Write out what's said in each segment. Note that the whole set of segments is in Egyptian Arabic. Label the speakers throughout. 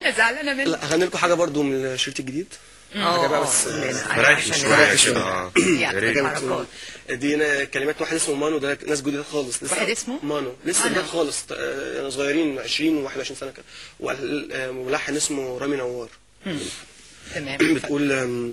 Speaker 1: زعلانه منك
Speaker 2: لا هغني لكم حاجه برضو من الشريط الجديد حاجه بقى بس
Speaker 3: فريح شوية كده اه يا ريت
Speaker 1: حركات
Speaker 2: دي أنا كلمات واحد اسمه مانو ده ناس جديده خالص لسه
Speaker 1: واحد اسمه؟
Speaker 2: مانو لسه
Speaker 1: مانو.
Speaker 2: جداد خالص آه، يعني صغيرين 20 و21 سنه كده وال- آه، ملحن اسمه رامي نوار
Speaker 1: تمام
Speaker 2: بتقول آم،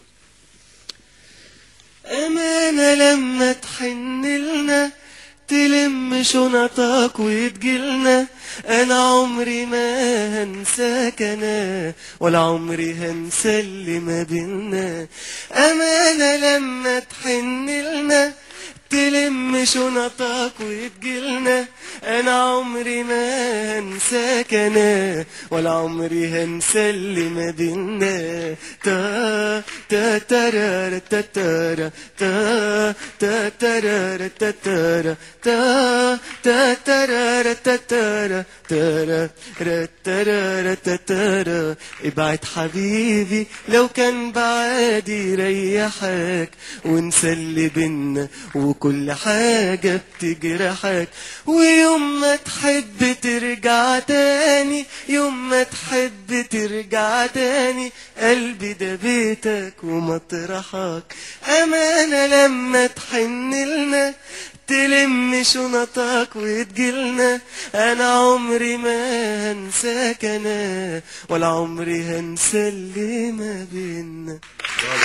Speaker 2: أمانة لما تحن لنا تلم شنطك وتجيلنا أنا عمري ما هنساك أنا ولا عمري هنسى اللي ما بينا أمانة لما تحن لنا تلم شنطك وتجيلنا انا عمري ما هنساك انا ولا عمري هنسى اللي ما بينا تا تا ترارا تا تارا تا تا ترارا تا تارا تا تا ترارا تا تارا تارا را ترارا تا تارا ابعد حبيبي لو كان بعادي ريحك وانسى اللي بينا وكل حاجة بتجرحك ويوم ما تحب ترجع تاني يوم ما تحب ترجع تاني قلبي ده بيتك ومطرحك أمانة لما تحن لنا تلم شنطك وتجيلنا انا عمري ما هنساك انا ولا عمري هنسى اللي ما بينا